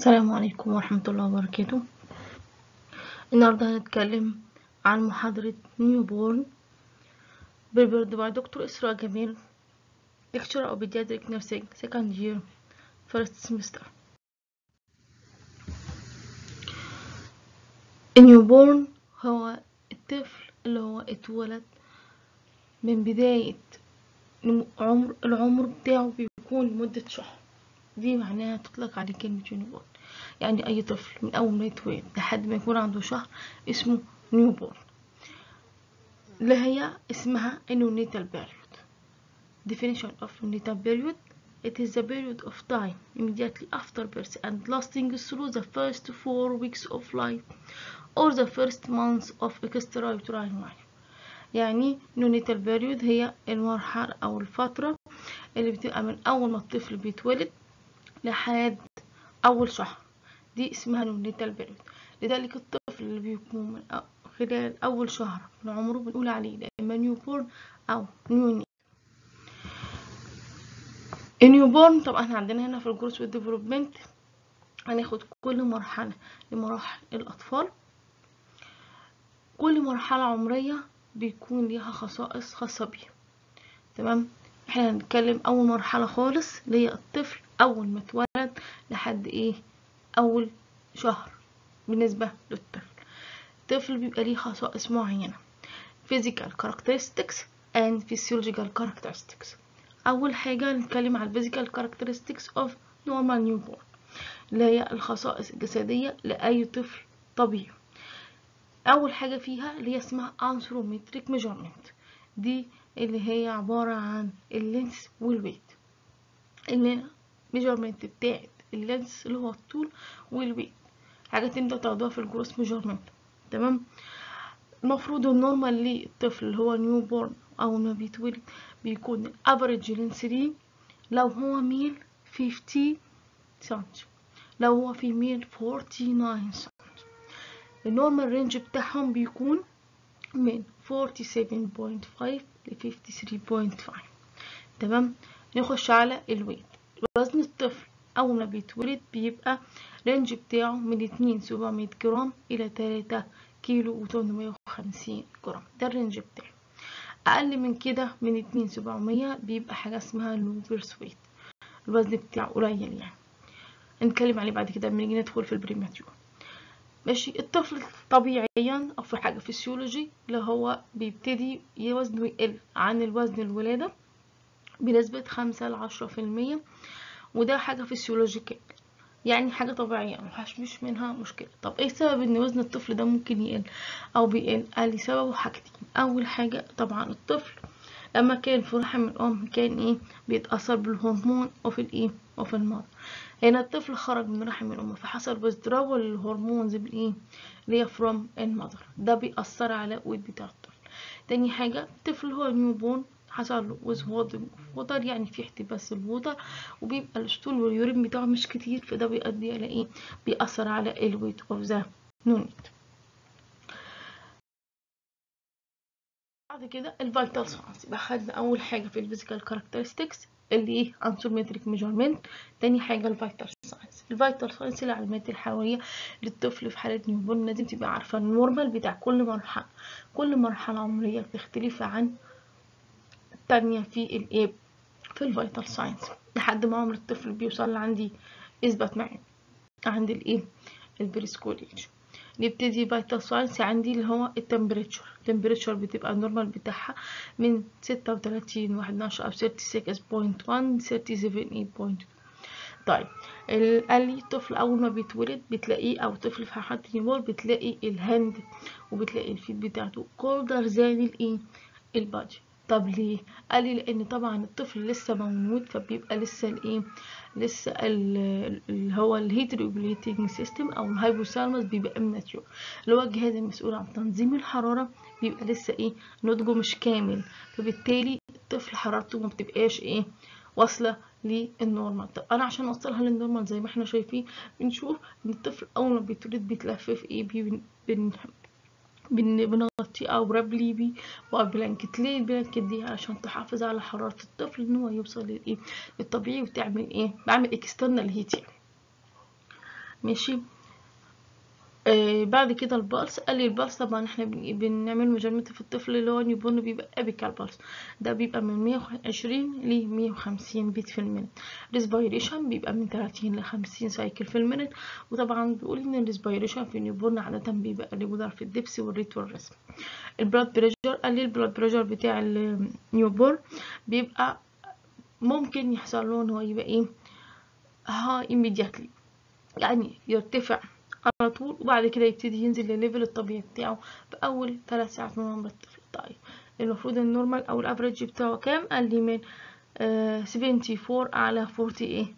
السلام عليكم ورحمة الله وبركاته النهاردة هنتكلم عن محاضرة نيو بورن prepared by دكتور إسراء جميل lecturer of pediatric nursing second year first semester النيو بورن هو الطفل اللي هو اتولد من بداية عمر العمر بتاعه بيكون لمدة شهر دي معناها تطلق عليه كلمة نيوبورن يعني أي طفل من أول ما يتولد لحد ما يكون عنده شهر اسمه نيوبورن اللي هي اسمها neonatal period definition of neonatal period it is the period of time immediately after birth and lasting through the first four weeks of life or the first months of extrauterine life يعني neonatal period هي المرحلة أو الفترة اللي بتبقى من أول ما الطفل بيتولد لحد أول شهر دي اسمها نونيتال بيريود لذلك الطفل اللي بيكون من خلال أول شهر من عمره بنقول عليه لا إما نيو بورن أو نيونيت النيو بورن طبعا احنا عندنا هنا في الجروس والديفلوبمنت هناخد كل مرحلة لمراحل الأطفال كل مرحلة عمرية بيكون ليها خصائص خاصة بيها تمام احنا هنتكلم أول مرحلة خالص اللي هي الطفل أول ما اتولد لحد ايه أول شهر بالنسبة للطفل الطفل بيبقى ليه خصائص معينة physical characteristics and physiological characteristics أول حاجة نتكلم على physical characteristics of normal newborn اللي هي الخصائص الجسدية لأي طفل طبيعي أول حاجة فيها اللي هي اسمها anthropometric measurement دي اللي هي عبارة عن اللينس والويت اللي ميجرمنت بتاعت اللينس اللي هو الطول والويت حاجات انت بتاخدوها في الجروس ميجرمنت تمام المفروض النورمال للطفل اللي هو نيو بورن اول ما بيتولد بيكون الافريج لينس ليه لو هو ميل 50 سنتي لو هو فيميل 49 سنتي النورمال رينج بتاعهم بيكون من 47.5 ل 53.5 تمام نخش على الويت وزن الطفل أول ما بيتولد بيبقى رينج بتاعه من اتنين سبعمية جرام إلى تلاتة كيلو وتمنمية وخمسين جرام ده الرينج بتاعه أقل من كده من اتنين سبعمية بيبقى حاجة اسمها لو بيرث ويت الوزن بتاعه قليل يعني هنتكلم عليه بعد كده لما نيجي ندخل في البريماتيور ماشي الطفل طبيعيا أو في حاجة فيسيولوجي اللي هو بيبتدي وزنه يقل عن الوزن الولادة بنسبة خمسة لعشرة في المية وده حاجة فيسيولوجيكال يعني حاجة طبيعية مش منها مشكلة طب ايه سبب ان وزن الطفل ده ممكن يقل او بيقل قال لي سببه حاجتين اول حاجة طبعا الطفل لما كان في رحم الام كان ايه بيتأثر بالهرمون وفي الايه وفي المرض هنا الطفل خرج من رحم الام فحصل withdrawal للهرمونز بالايه اللي هي from المذر ده بيأثر على الويت بتاع الطفل تاني حاجة الطفل هو نيو بورن حصل له وزهوض ووتر يعني في احتباس الوتر وبيبقى الاسطول واليورين بتاعه مش كتير فده بيؤدي الى ايه بيأثر على الويت اوف ذا نونيت بعد كده الفيتال ساينس يبقى خدنا اول حاجه في الفيزيكال كاركترستكس اللي ايه انثرومتريك ميجرمنت تاني حاجه الفيتال ساينس الفيتال ساينس العلامات الحيويه للطفل في حاله نيوبورن لازم تبقى عارفه النورمال بتاع كل مرحله كل مرحله عمريه بتختلف عن التانية في الايه في الفيتال ساينس لحد ما عمر الطفل بيوصل لعندي اثبت معي عند الايه البريسكول ايج نبتدي فيتال ساينس عندي اللي هو التمبريتشر التمبريتشر بتبقى النورمال بتاعها من ستة وتلاتين واحد عشر أو ثيرتي سكس بوينت وان ثيرتي سفن ايت بوينت طيب قال لي الطفل اول ما بيتولد بتلاقيه او طفل في حالة نيمور بتلاقي الهند وبتلاقي الفيت بتاعته كولدر زي الايه البادي طب ليه قال لي لان طبعا الطفل لسه مولود فبيبقى لسه الايه لسه اللي هو الهيت ريجوليتنج سيستم او الهايبوثالاموس بيبقى اماتيور اللي هو الجهاز المسؤول عن تنظيم الحراره بيبقى لسه ايه نضجه مش كامل فبالتالي الطفل حرارته ما بتبقاش ايه واصله للنورمال طب انا عشان اوصلها للنورمال زي ما احنا شايفين بنشوف ان الطفل اول ما بيتولد بيتلفف ايه بن بنغطيه او برابلي بيه بلانكت ليه البلانكت دي عشان تحافظ على حرارة الطفل ان هو يوصل للايه للطبيعي وتعمل ايه بعمل اكسترنال هيت يعني ماشي آه بعد كده البلس قال لي البلس طبعا احنا بن- بنعمل مجاملته في الطفل اللي هو نيوبورن بيبقى ابيكال بلس ده بيبقى من 120 ل 150 بيت في المينت ريسبيريشن بيبقى من 30 ل 50 سايكل في المينت وطبعا بيقول ان الريسبيريشن في النيوبورن عادة بيبقى ريجولار في الدبس والريت والرسم البلاد بريشر قال لي البلاد بريشر بتاع النيوبورن بيبقى ممكن يحصل له ان هو يبقى ايه هاي immediately يعني يرتفع على طول وبعد كده يبتدي ينزل للليفل الطبيعي بتاعه في اول ثلاث ساعات من عمر الطفل طيب المفروض النورمال او الافريج بتاعه كام قال لي من آه 74 على 48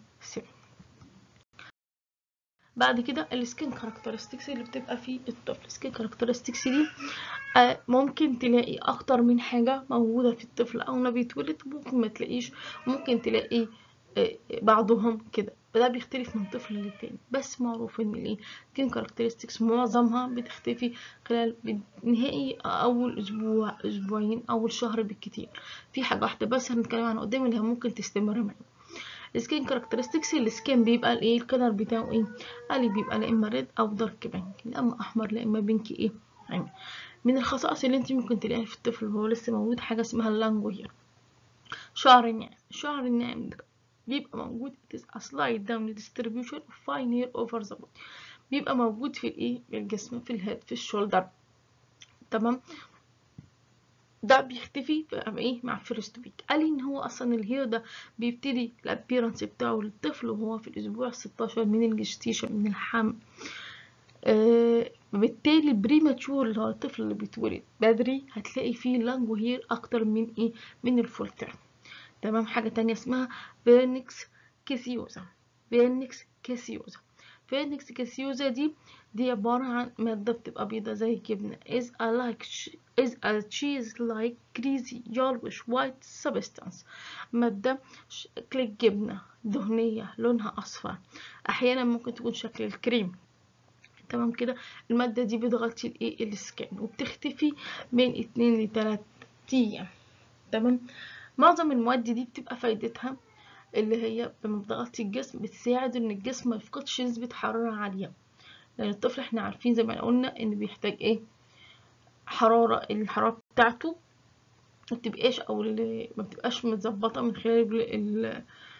بعد كده السكين كاركترستكس اللي بتبقى في الطفل السكين كاركترستكس دي آه ممكن تلاقي اكتر من حاجة موجودة في الطفل اول ما بيتولد ممكن ما تلاقيش ممكن تلاقي آه بعضهم كده فده بيختلف من طفل للتاني بس معروف ان الايه سكين كاركترستكس معظمها بتختفي خلال نهائي اول اسبوع اسبوعين اول شهر بالكتير في حاجة واحدة بس هنتكلم عنها قدام اللي هي ممكن تستمر معانا السكين كاركترستكس السكين بيبقى الايه الكلر بتاعه ايه قال لي بيبقى لا اما ريد او دارك بينك لا اما احمر لا اما بينك ايه يعني من الخصائص اللي انت ممكن تلاقيها في الطفل وهو لسه مولود حاجه اسمها اللانجوير شعر الناعم شعر الناعم ده بيبقى موجود it is a slide down distribution of fine hair over the body بيبقى موجود في الايه في الجسم في الهيد في الشولدر تمام ده بيختفي في ايه مع الفيرست ويك قال لي ان هو اصلا الهير ده بيبتدي الابيرنس بتاعه للطفل وهو في الاسبوع 16 من الجستيشن من الحمل آه بالتالي البريماتشور اللي هو الطفل اللي بيتولد بدري هتلاقي فيه لانجو هير اكتر من ايه من الفول تيرم تمام حاجه تانية اسمها فيرنكس كيسيوزا فيرنكس كيسيوزا فيرنكس كيسيوزا دي دي عبارة عن مادة بتبقى بيضة زي الجبنة is a like is a cheese like greasy yellowish white substance مادة شكل الجبنة دهنية لونها أصفر أحيانا ممكن تكون شكل الكريم تمام كده المادة دي بتغطي الايه السكان وبتختفي من اتنين لتلات أيام تمام معظم المواد دي بتبقى فايدتها اللي هي لما بتغطي الجسم بتساعد ان الجسم ما يفقدش نسبة حرارة عالية لان الطفل احنا عارفين زي ما قلنا ان بيحتاج ايه حرارة الحرارة بتاعته ما بتبقاش او ما بتبقاش متظبطة من خلال ال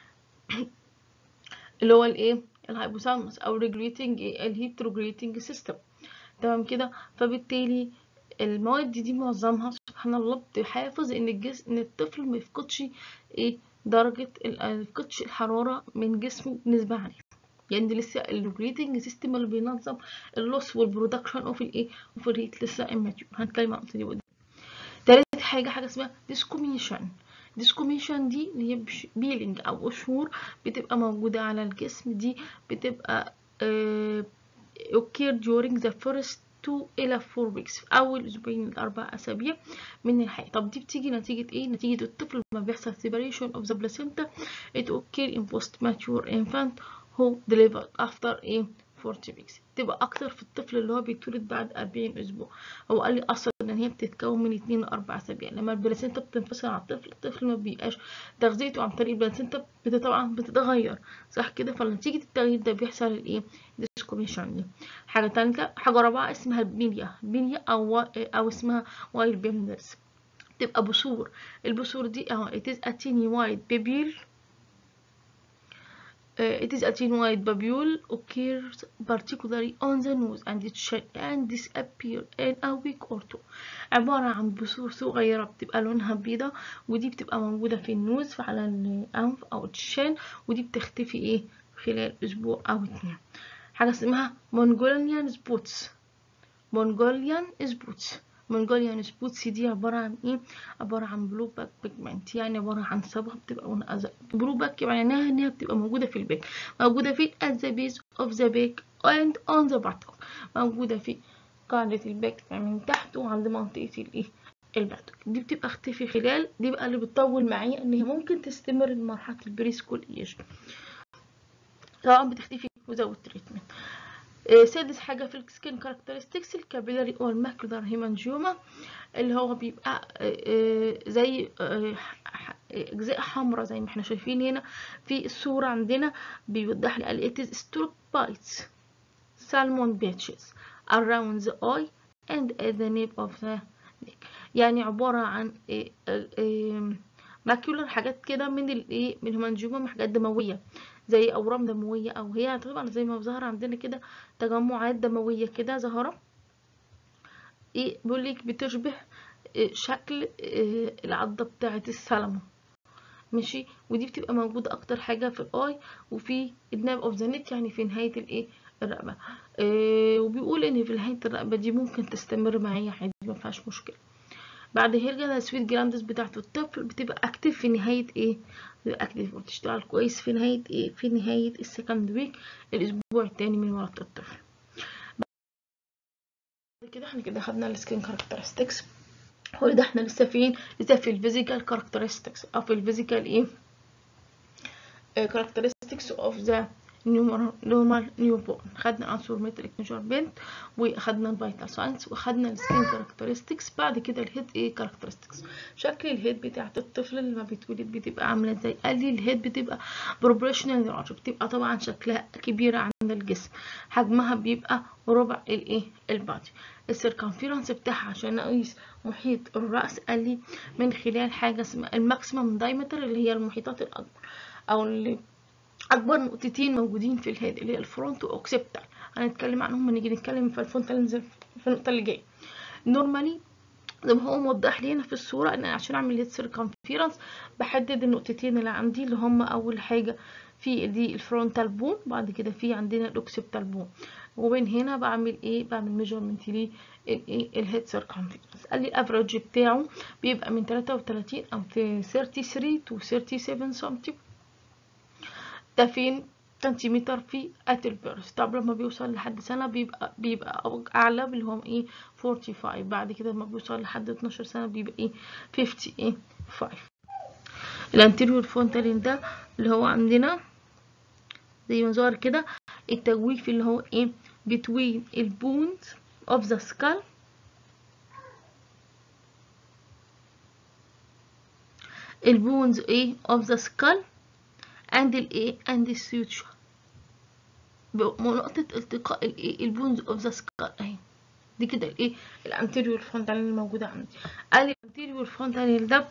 اللي هو الايه الهايبوثالاموس او ريجوليتنج الهيت ريجوليتنج سيستم تمام كده فبالتالي المواد دي معظمها سبحان الله بتحافظ ان الجسم ان الطفل ما يفقدش ايه درجة ما يفقدش الحرارة من جسمه بنسبة عالية يعني لسه الريجوليتنج سيستم اللي بينظم اللوس والبرودكشن اوف الايه اوف الهيت لسه اماتيور هنتكلم عن دي قدام تالت حاجة حاجة اسمها ديسكوميشن ديسكوميشن دي اللي هي بيلينج او قشور بتبقى موجودة على الجسم دي بتبقى uh, occur during the first 2 إلى 4 weeks في أول أسبوعين لأربع أسابيع من الحياة طب دي بتيجي نتيجة إيه؟ نتيجة الطفل لما بيحصل separation of the placenta it occur in post mature infant who delivered after إيه 40 weeks تبقى أكتر في الطفل اللي هو بيتولد بعد 40 أسبوع هو قال لي أصلا إن هي بتتكون من 2 ل 4 أسابيع لما البلاسينتا بتنفصل عن الطفل الطفل ما بيبقاش تغذيته عن طريق البلاسينتا طبعا بتتغير صح كده فنتيجة التغيير ده بيحصل الإيه ديسكوميشن دي حاجة تالتة حاجة رابعة اسمها البنية بنية أو أو اسمها وايل بيمنرز تبقى بثور البثور دي اهو it is a teeny white babule Uh, it is a thin white babule occurs particularly on the nose and it shall and disappear in a week or two عبارة عن بثور صغيرة بتبقى لونها بيضة ودي بتبقى موجودة في النوز على الأنف أو الشان ودي بتختفي ايه خلال أسبوع أو اتنين حاجة اسمها Mongolian spots Mongolian spots مونجوليان سبوتس دي عبارة عن ايه عبارة عن بلو باك بيجمنت يعني عبارة عن صبغة بتبقى لونها ازرق بلو باك معناها انها بتبقى موجودة في البيك موجودة في at the base of the back and on the bottom موجودة في قاعدة الباك من تحت وعند منطقة الايه الباتوك دي بتبقى اختفي خلال دي بقى اللي بتطول معايا ان هي ممكن تستمر لمرحلة البري سكول ايج طبعا بتختفي without treatment سادس حاجة في السكين كاركترستكس الكابيلاري او الماكولار هيمانجيوما اللي هو بيبقى زي اجزاء حمراء زي ما احنا شايفين هنا في الصورة عندنا بيوضح لي الاتيز ستروك بايتس salmon patches around the eye and at the nape of the neck يعني عبارة عن إيه إيه ماكيولر حاجات كده من الايه من الهمنجومة حاجات دموية زي اورام دموية او هي طبعا زي ما ظهر عندنا كده تجمعات دموية كده ظاهرة ايه بيقولك بتشبه إيه شكل إيه العضة بتاعة السلمون ماشي ودي بتبقى موجودة اكتر حاجة في الاي وفي الناب اوف ذا نيك يعني في نهاية الايه الرقبة إيه وبيقول ان في نهاية الرقبة دي ممكن تستمر معايا عادي ما فيهاش مشكلة بعد هيرجع السويت جراندز بتاعته الطفل بتبقى اكتف في نهاية ايه بتبقى اكتف وبتشتغل كويس في نهاية ايه في نهاية السكند ويك الاسبوع التاني من ولادة الطفل بعد كده احنا كده خدنا السكين كاركترستكس هو ده احنا لسه فين لسه في الفيزيكال كاركترستكس او في الفيزيكال ايه كاركترستكس اوف ذا نورمال نيو بورن خدنا انثرومتريك ميجرمنت وخدنا الفيتال ساينس وخدنا السكين كاركترستكس بعد كده الهيد ايه كاركترستكس شكل الهيد بتاعت الطفل اللي ما بيتولد بتبقى عامله ازاي قال لي الهيد بتبقى بروبورشنال لارج بتبقى طبعا شكلها كبيره عن الجسم حجمها بيبقى ربع الايه البادي السيركمفيرنس بتاعها عشان اقيس محيط الراس قال لي من خلال حاجه اسمها الماكسيمم دايمتر اللي هي المحيطات الاكبر او اللي اكبر نقطتين موجودين في الهيد اللي هي الفرونت واوكسيبتال هنتكلم عنهم لما نيجي نتكلم في الفرونتال في النقطه اللي جايه نورمالي زي ما هو موضح لنا في الصوره ان عشان اعمل هيد سيركمفيرنس بحدد النقطتين اللي عندي اللي هم اول حاجه في دي الفرونتال بون بعد كده في عندنا الاوكسيبتال بون وبين هنا بعمل ايه بعمل ميجرمنت ليه الايه الهيد سيركمفيرنس قال لي الافريج بتاعه بيبقى من 33 او 33 تو 37 سم ده فين سنتيمتر في ات البيرث طب لما بيوصل لحد سنة بيبقى بيبقى أعلى اللي هو ايه 45 بعد كده لما بيوصل لحد 12 سنة بيبقى ايه 50 ايه 5 الانتيريور فونتالين ده اللي هو عندنا زي ما ظهر كده التجويف اللي هو ايه between البونز of the skull البونز ايه of the skull and الايه and the suture بنقطة التقاء الايه البونز of the skull اهي دي كده الايه الانتيريور فونتانيل الموجودة عندي قال الانتيريور فونتانيل ده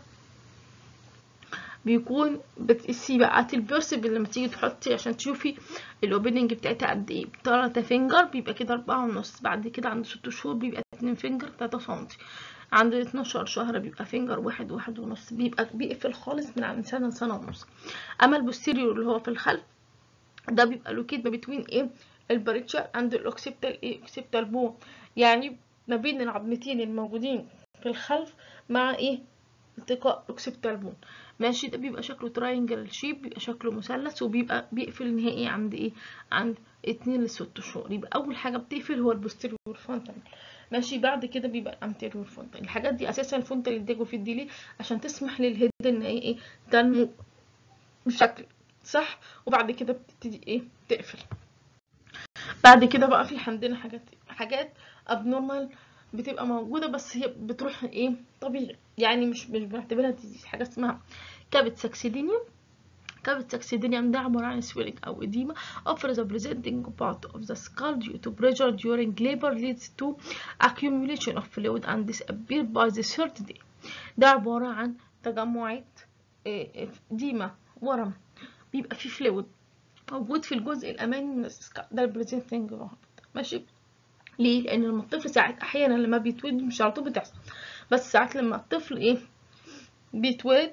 بيكون بتقيسي بقى البيرسب لما تيجي تحطي عشان تشوفي الاوبننج بتاعتها قد ايه تلاتة فينجر بيبقى كده أربعة ونص بعد كده عند ست شهور بيبقى اتنين فينجر تلاتة سنتي عند اتناشر شهر بيبقى فينجر واحد واحد ونص بيبقى بيقفل خالص من عند سنة لسنة ونص اما البوستيريور اللي هو في الخلف ده بيبقى لوكيت ما بين ايه البريتشر عند الاوكسيبتال ايه اوكسيبتال بون يعني ما بين العظمتين الموجودين في الخلف مع ايه التقاء اوكسيبتال بون ماشي ده بيبقى شكله تراينجل شيب بيبقى شكله مثلث وبيبقى بيقفل نهائي عند ايه عند اتنين لست شهور يبقى اول حاجه بتقفل هو البوستيريور فونتانيل ماشي بعد كده بيبقى الانتيريور فونتانيل الحاجات دي اساسا الفونتانيل بتجوا في الدي ليه عشان تسمح للهيد ان ايه ايه تنمو بشكل صح وبعد كده بتبتدي ايه تقفل بعد كده بقى في عندنا حاجات حاجات ابنورمال بتبقى موجوده بس هي بتروح ايه طبيعي يعني مش مش بنعتبرها دي حاجه اسمها كابت ساكسيدينيوم كابت ساكسيدينيوم ده عباره عن swelling او edema of the presenting part of the skull due to pressure during labor leads to accumulation of fluid and disappear by the third day ده عباره عن تجمعات ديما ورم بيبقى فيه فلويد موجود في الجزء الامامي من السكال ده البريزنتنج ماشي ليه لان لما الطفل ساعات احيانا لما بيتولد مش على طول بتحصل بس ساعات لما الطفل ايه بيتولد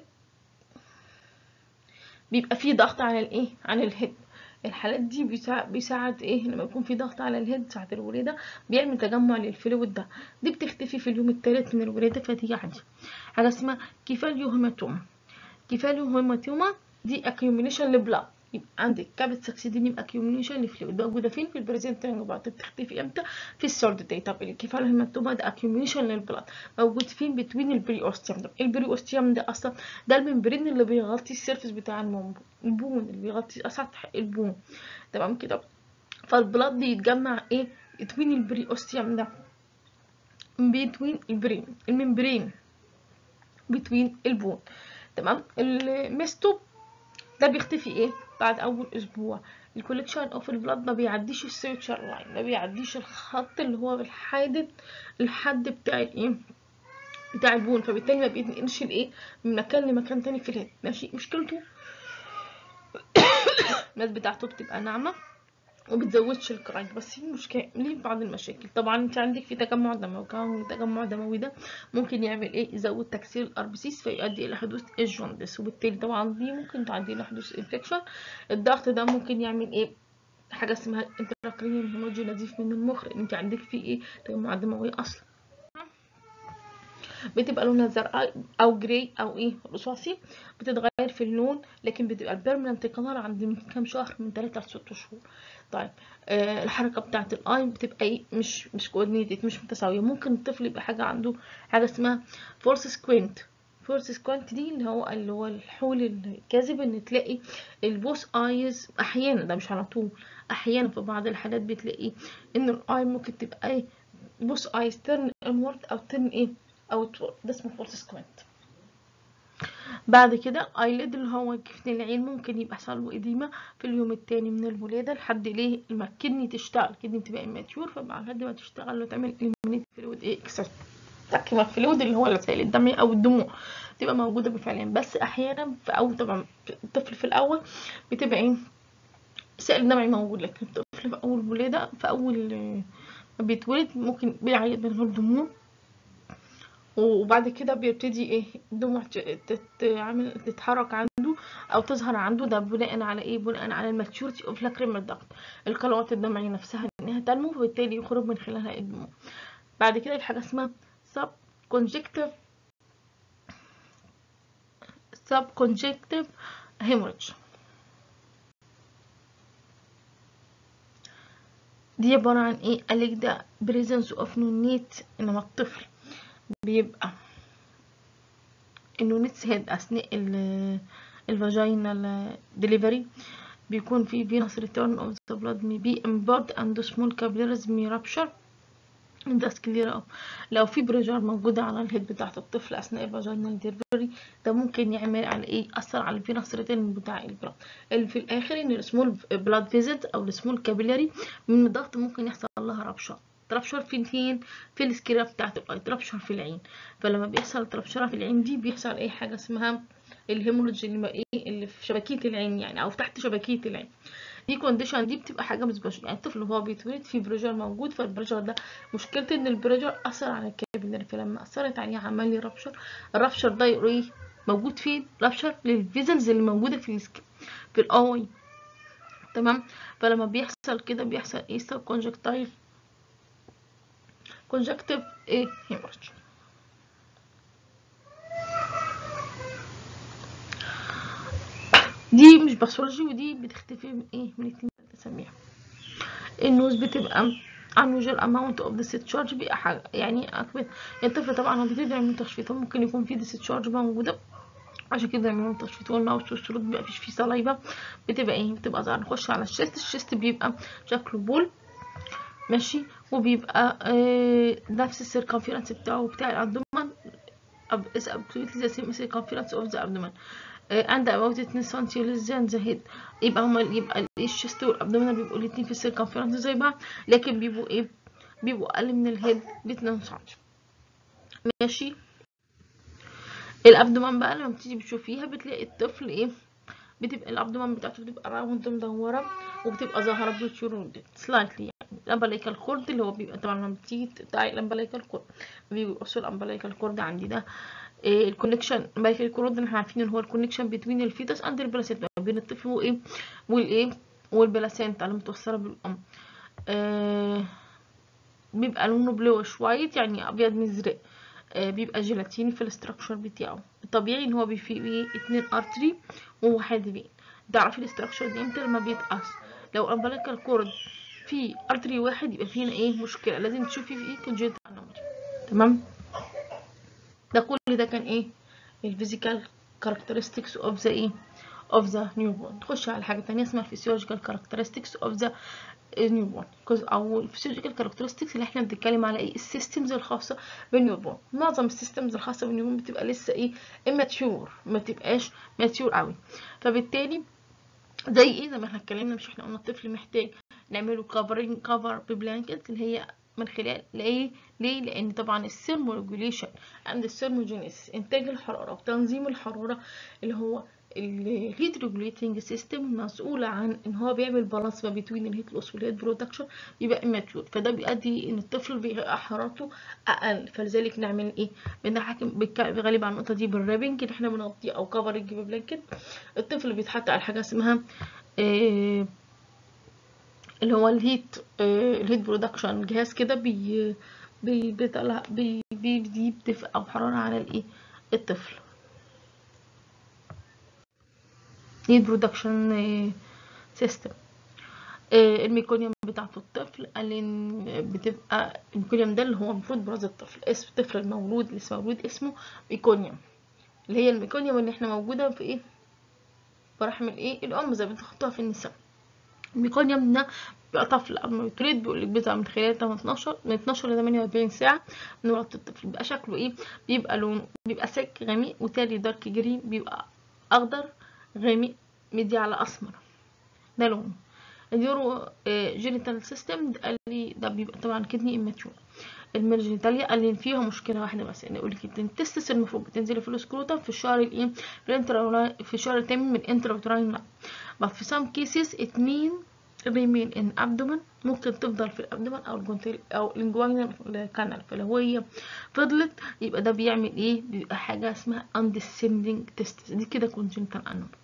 بيبقى فيه ضغط على الايه على الهيد الحالات دي بيساعد, بيساعد ايه لما يكون في ضغط على الهيد ساعة الولادة بيعمل تجمع للفلويد ده دي بتختفي في اليوم الثالث من الولادة فتيجي عادي حاجة اسمها كيفاليو هيماتوما كيفاليو هيماتوما دي accumulation لبلاد يبقى عندك كابت ساكسيدينيوم accumulation لفلويد موجودة فين في البريزنتنج بعد بتختفي امتى في السورد داي طب الكيفاليو هيماتوما ده accumulation للبلاد موجود فين بتوين البري اوستيوم ده البري اوستيوم ده اصلا ده الممبرين اللي بيغطي السيرفس بتاع البون اللي بيغطي سطح البون تمام كده فالبلاد بيتجمع ايه بتوين البري اوستيوم ده بتوين البرين الممبرين بتوين البون تمام المستو ده بيختفي ايه بعد اول اسبوع الكوليكشن اوف البلاد ما بيعديش السيرشر لاين ما بيعديش الخط اللي هو الحادد الحد بتاع الايه بتاع البون فبالتالي ما بينقلش الايه من مكان لمكان تاني في الهيد ماشي مشكلته الناس بتاعته بتبقى ناعمه وبتزودش الكرايك بس في مشكله ليه بعض المشاكل طبعا انت عندك في تجمع دموي وكون التجمع الدموي ده ممكن يعمل ايه يزود تكسير الاربسيس فيؤدي الى حدوث الجوندس وبالتالي طبعا دي ممكن تؤدي الى حدوث انفكشن الضغط ده ممكن يعمل ايه حاجه اسمها انتراكرينيال هيموجي نزيف من المخ لان انت عندك في ايه تجمع دموي اصلا بتبقى لونها زرقاء او جراي او ايه رصاصي بتتغير في اللون لكن بتبقى البيرمننت كلر عند من كام شهر من 3 ل 6 شهور طيب آه الحركه بتاعه الاي بتبقى ايه مش مش كوردينيتد مش متساويه ممكن الطفل يبقى حاجه عنده حاجه اسمها فورس سكوينت فورس سكوينت دي اللي هو اللي هو الحول الكاذب ان تلاقي البوس ايز احيانا ده مش على طول احيانا في بعض الحالات بتلاقي ان الاي ممكن تبقى ايه بوس ايز ترن انورد او ترن ايه او ده اسمه فورس سكوينت بعد كده ايليد اللي هو جفن العين ممكن يبقى يحصل له اديمه في اليوم التاني من الولاده لحد ليه لما الكدني تشتغل الكدني بتبقى اماتيور فبعد ما تشتغل وتعمل اليمينيت فلويد ايه اكسس تركيبه فلويد اللي هو السائل الدموي او الدموع تبقى موجوده بالفعليا بس احيانا في اول طبعا الطفل في الاول بتبقى ايه السائل الدموي موجود لكن الطفل في اول ولاده في اول ما بيتولد ممكن بيعيط من غير دموع وبعد كده بيبتدي ايه الدموع تتعمل تتحرك عنده او تظهر عنده ده بناء على ايه بناء على الماتشورتي اوف لاكريم الضغط القنوات الدمعيه نفسها انها تنمو فبالتالي يخرج من خلالها الدموع بعد كده حاجه اسمها سب كونجكتيف سب كونجكتيف هيموريدج دي عباره عن ايه قالك ده بريزنس اوف نونيت انما الطفل بيبقى النونيتس هيد اثناء الفاجينال ديليفري بيكون في فينوس ريتيرن اوف ذا بلاد مي بي امبارد اند سمول كابيلاريز مي رابشر ده سكليرا لو في بريجر موجودة على الهيد بتاعت الطفل أثناء الفاجينال ديليفري ده ممكن يعمل على إيه يأثر على الفينوس ريتيرن بتاع البلاد اللي في الآخر إن السمول بلاد فيزيت أو السمول كابيلاري من الضغط ممكن يحصل لها رابشر تربشر في فين في السكيرة بتاعت الاي تربشر في العين فلما بيحصل تربشرة في العين دي بيحصل اي حاجة اسمها الهيموريدج اللي ايه اللي في شبكية العين يعني او تحت شبكية العين دي كونديشن دي بتبقى حاجه مش بشر يعني الطفل وهو بيتولد في بريشر موجود فالبريشر ده مشكلته ان البريشر اثر على الكابيلاري فلما اثرت عليه عمل لي رابشر الرابشر ده ايه موجود فين رابشر للفيزلز اللي موجوده في السك في الاي تمام فلما بيحصل كده بيحصل ايه سب كونجكتايف كونجكتيف ايه هيموريدج دي مش باثولوجي ودي بتختفي من ايه من اتنين اساميها النوز بتبقى unusual amount of discharge بيبقى حاجة يعني أكبر يعني الطفل طبعا هو بيبتدي يعمل تشفيط ممكن يكون في discharge موجودة عشان كده يعملوا تشفيط والماوس والشروط بيبقى فيش فيه سلايفا بتبقى ايه بتبقى ظاهرة نخش على الشيست الشيست بيبقى شكله بول ماشي وبيبقى آه نفس السيركمفيرنس بتاعه بتاع الابدومن is absolutely the same circumference of the abdomen and about 2 سم less than the head يبقى هما يبقى الشيست والابدومن بيبقوا الاتنين في السيركمفيرنس زي بعض لكن بيبقوا ايه بيبقوا اقل من الهيد ب 2 سم ماشي الابدومن بقى لما بتيجي بتشوفيها بتلاقي الطفل ايه بتبقى الابدومن بتاعته بتبقى راوند مدوره وبتبقى ظاهره بروتيورود سلايتلي يعني الامبليكال كورد اللي هو بيبقى طبعا لما بتيجي تقطعي الامبليكال كورد بيبقى الامبليكال كورد عندي ده إيه الكونكشن الامبليكال كورد احنا عارفين ان هو الكونكشن بين الفيتس اند البلاسينتا ما بين الطفل وايه والايه والبلاسينتا اللي متوصله بالام آه بيبقى لونه بلوش وايت يعني ابيض مزرق آه بيبقى جيلاتيني في الاستراكشر بتاعه الطبيعي ان هو بيبقى فيه اتنين ارتري وواحد فين تعرفي الاستراكشر دي امتى لما بيتقص لو الامبليكال كورد في ارتري واحد يبقى فينا ايه مشكله لازم تشوفي في ايه كونجنتال انومالي تمام ده كل ده كان ايه الفيزيكال كاركترستكس اوف ذا ايه of the newborn تخش على حاجة تانية اسمها physiological characteristics of the newborn او الفسيولوجيكال كاركترستكس اللي احنا بنتكلم على ايه السيستمز الخاصه بالنيوبورن معظم السيستمز الخاصه بالنيوبورن بتبقى لسه ايه immature ما تبقاش mature قوي فبالتالي زي ايه زي ما احنا اتكلمنا مش احنا قلنا الطفل محتاج نعمله كفرنج كفر ببلانكت اللي هي من خلال ليه ليه لان طبعا الثيرموريجوليشن عند الثيرموجينيس انتاج الحراره وتنظيم الحراره اللي هو الهيت ريجوليتنج سيستم مسؤول عن ان هو بيعمل بالانس ما بين الهيت لوس والهيت برودكشن بيبقى اماتيور فده بيؤدي ان الطفل بيبقى حرارته اقل فلذلك نعمل ايه بنحكم غالبا على النقطه دي بالرابنج اللي احنا بنغطيه او كفرنج ببلانكت الطفل بيتحط على حاجه اسمها إيه اللي هو الهيت آه الهيت برودكشن جهاز كده بي بي بيطلع بي بيدي دفء او حراره على الايه الطفل هيت برودكشن سيستم الميكونيوم بتاعة الطفل قال ان بتبقى الميكونيوم ده اللي هو المفروض براز الطفل اسم الطفل المولود اللي لسه مولود اسمه ميكونيوم اللي هي الميكونيوم اللي احنا موجوده في ايه في رحم الايه الام زي ما بتحطوها في النساء الميكونيوم ده بيبقى طفل قبل ما يتولد بيقول لك بيظهر من خلال 12 من 12 ل 48 ساعه من ولاده الطفل بيبقى شكله ايه بيبقى لونه بيبقى سك غامق وتالي دارك جرين بيبقى اخضر غامق مدي على اسمر ده لونه اليورو جينيتال سيستم قال لي ده بيبقى طبعا كدني اماتيور الميرجينيتاليا قال لي فيها مشكله واحده بس ان يقول لك التستس المفروض بتنزل في السكروتم في الشهر الايه في الشهر الثامن من انتراوتراين but في some cases it mean remain in abdomen ممكن تفضل في الابدومن او الجونتيل او الانجوينال كانال فلو هي فضلت يبقى ده بيعمل ايه بيبقى حاجه اسمها undescending testis دي كده congenital anomaly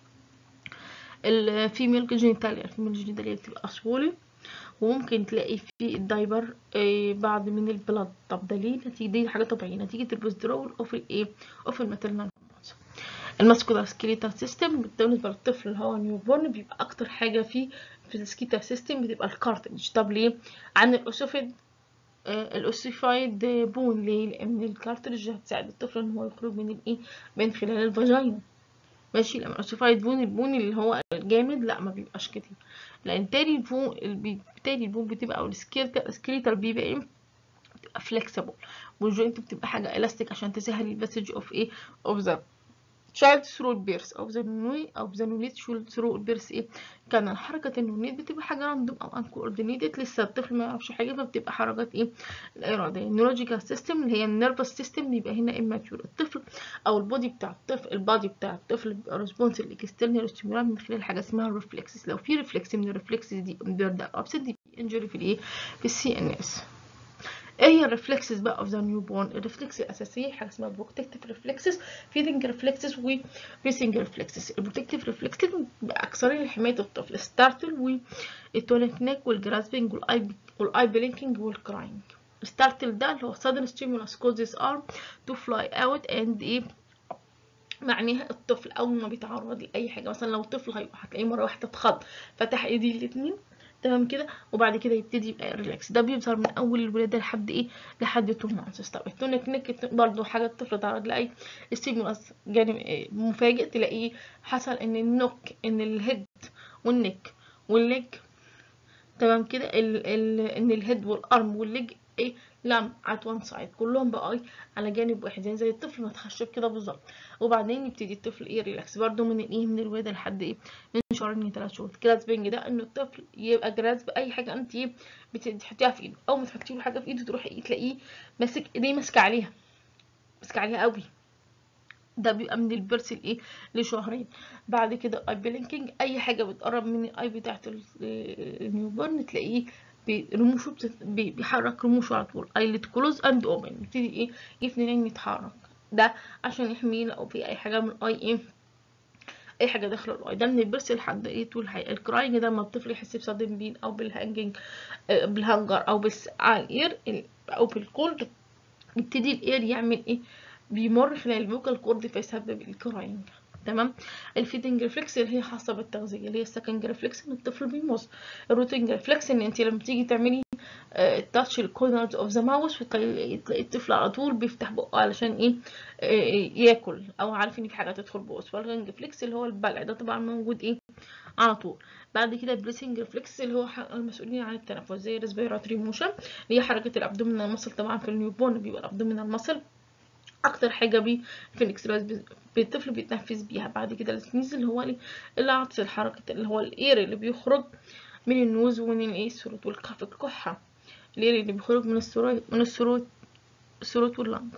الفيميل جينيتاليا الفيميل جينيتاليا بتبقى سوولي وممكن تلاقي في الدايبر آه بعد من البلاد طب ده ليه نتيجه دي حاجه طبيعيه نتيجه البوزدرول اوف الايه اوف الماترنال الماسكولار سكيليتال سيستم بالنسبه للطفل اللي هو نيو بورن بيبقى اكتر حاجه فيه في السكيتال سيستم بتبقى الكارتج طب ليه عن الاوسوفيد آه الاوسيفايد بون ليه لان الكارتريج هتساعد الطفل ان هو يخرج من الايه من خلال الفاجينا ماشي لما اوسيفايد بون البون اللي هو الجامد لا ما بيبقاش كده لان تاني البون بالتالي البون بتبقى او السكيليتال بيبقى ايه بتبقى فليكسيبل والجوينت بتبقى حاجه الاستيك عشان تسهل الباسج اوف ايه اوف ذا child through البيرس او ذا نوي او ذا نونيت through البيرس ايه كان حركه النونيت بتبقى حاجه راندوم او انكوردينيتد لسه الطفل ما يعرفش حاجه فبتبقى حركات ايه الاراديه النيورولوجيكال سيستم اللي هي النيرفس سيستم بيبقى هنا اماتيور الطفل او البودي بتاع الطفل البادي بتاع الطفل بيبقى ريسبونس للاكسترنال ستيمولات من خلال حاجه اسمها الريفلكسز لو في ريفلكس من الريفلكسز دي بيرد ابسط دي انجري في الايه في السي ان اس ايه هي الريفلكسز بقى اوف ذا نيو بورن الريفلكس الاساسيه حاجه اسمها بروتكتيف ريفلكسز فيدنج ريفلكسز وبريسنج ريفلكسز البروتكتيف ريفلكسز اكثرين لحمايه الطفل ستارتل والتونيك نيك والجراسبنج والاي والاي بلينكينج والكراينج ستارتل ده اللي هو sudden stimulus causes arm to fly out and ايه معناها الطفل اول ما بيتعرض لاي حاجه مثلا لو الطفل هتلاقيه مره واحده اتخض فتح ايديه الاثنين تمام كده وبعد كده يبتدي يبقى ريلاكس ده بيظهر من اول الولاده لحد ايه لحد تو مانثس طب التونيك نيك برضه حاجه الطفل تعرض لاي ستيمولاس جانب مفاجئ تلاقيه حصل ان النوك ان الهيد والنك والليج تمام كده ال ال ان الهيد والارم والليج ايه لم ات وان سايد كلهم بقى ايه على جانب واحد يعني زي الطفل متخشب كده بالظبط وبعدين يبتدي الطفل ايه ريلاكس برده من الايه من الولاده لحد ايه من شهرين لثلاث شهور جراسبنج ده ان الطفل يبقى جراسب اي حاجه انت ايه بتحطيها في ايده او ما تحطي له حاجه في ايده تروحي تلاقيه ماسك ايديه ماسكه عليها ماسكه عليها قوي ده بيبقى من البرس الايه لشهرين بعد كده اي بلينكينج اي حاجه بتقرب من الاي بتاعت النيو بورن تلاقيه رموشه بيحرك رموشه على طول ايلت كلوز اند اوبن يبتدي ايه يفنن يتحرك ده عشان يحميه لو في اي حاجه من الاي ايه اي حاجه داخله الاي ده من البرس لحد ايه طول الحقيقه الكراينج ده لما الطفل يحس بصدم بين او بالهانجنج بالهنجر او بس على الاير او بالكولد يبتدي الاير يعمل ايه بيمر خلال الفوكال كورد فيسبب الكراينج تمام الفيدنج ريفلكس اللي هي خاصه بالتغذيه اللي هي السكند ريفلكس ان الطفل بيمص الروتنج ريفلكس ان انت لما تيجي تعملي تاتش الكورنرز اوف ذا ماوس وتلاقي الطفل على طول بيفتح بقه علشان ايه آه ياكل او عارف ان في حاجه تدخل بقه والرنج ريفلكس اللي هو البلع ده طبعا موجود ايه على طول بعد كده البريسنج ريفلكس اللي هو المسؤولين عن التنفس زي الريسبيراتوري موشن اللي هي حركه الابدومينال ماسل طبعا في النيوبورن بيبقى الابدومينال ماسل اكتر حاجه بي في الاكسبريس الطفل بيتنفس بيها بعد كده السنيز اللي هو العطس الحركه اللي هو الاير اللي بيخرج من النوز ومن الايه الثروت والكف الكحه الاير اللي بيخرج من الثروت من الثروت الثروت واللنج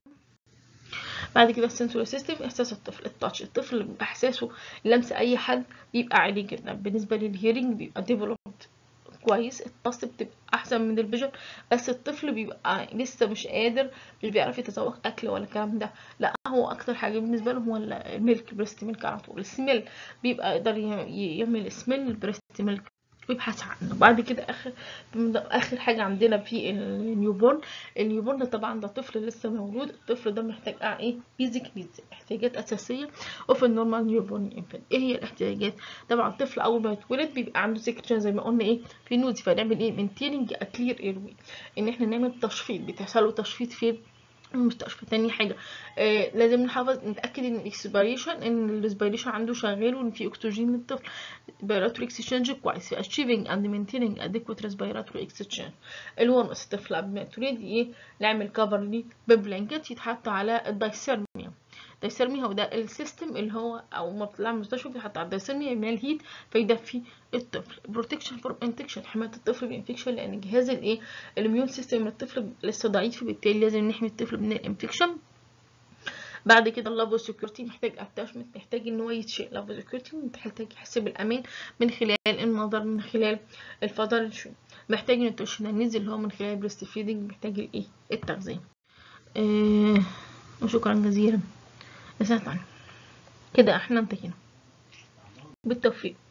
بعد كده السنسوري سيستم احساس الطفل التاتش الطفل بيبقى احساسه لمس اي حد بيبقى عالي جدا بالنسبه للهيرنج بيبقى ديفلوبد كويس الطاس بتبقى احسن من الفيجن بس الطفل بيبقى لسه مش قادر مش بيعرف يتذوق اكل ولا الكلام ده لا هو اكتر حاجه بالنسبه له هو الميلك بريست ميلك على طول السميل بيبقى يقدر يعمل سميل البريست ميلك ويبحث عنه بعد كده اخر اخر حاجه عندنا في النيوبورن النيوبورن طبعا ده طفل لسه مولود الطفل ده محتاج ايه بيزك نيدز احتياجات اساسيه وفي النورمال نيوبورن انفنت ايه هي الاحتياجات طبعا الطفل اول ما يتولد بيبقى عنده سكشن زي ما قلنا ايه في نوز فنعمل ايه مينتيننج كلير ايروي ان احنا نعمل تشفيط بتحصل له تشفيط فين المستشفى تاني حاجة آه لازم نحافظ نتأكد ان الاكسبيريشن ان الريسبيريشن عنده شغال وان في اكسجين للطفل respiratory exchange كويس في achieving and maintaining adequate respiratory exchange الونس الطفل قبل ما يتولد ايه نعمل كفر ليه ببلانكت يتحط على الدايسيرميا الدايسيرميا هو ده السيستم اللي هو او ما بتطلع من المستشفى بيتحط على الدايسيرميا يعمل الهيت فيدفي الطفل بروتكشن فروم انفكشن حمايه الطفل من انفكشن لان جهاز الايه الاميون سيستم من الطفل لسه ضعيف فبالتالي لازم نحمي الطفل من الانفكشن بعد كده اللافو سكيورتي محتاج اتاشمنت محتاج ان هو يتشيل لافو سكيورتي محتاج يحس بالامان من خلال النظر من خلال الفضل شو محتاج نيوتريشنال نيدز اللي هو من خلال بريست فيدنج محتاج الايه التغذيه آه وشكرا جزيلا لسنة كده احنا انتهينا بالتوفيق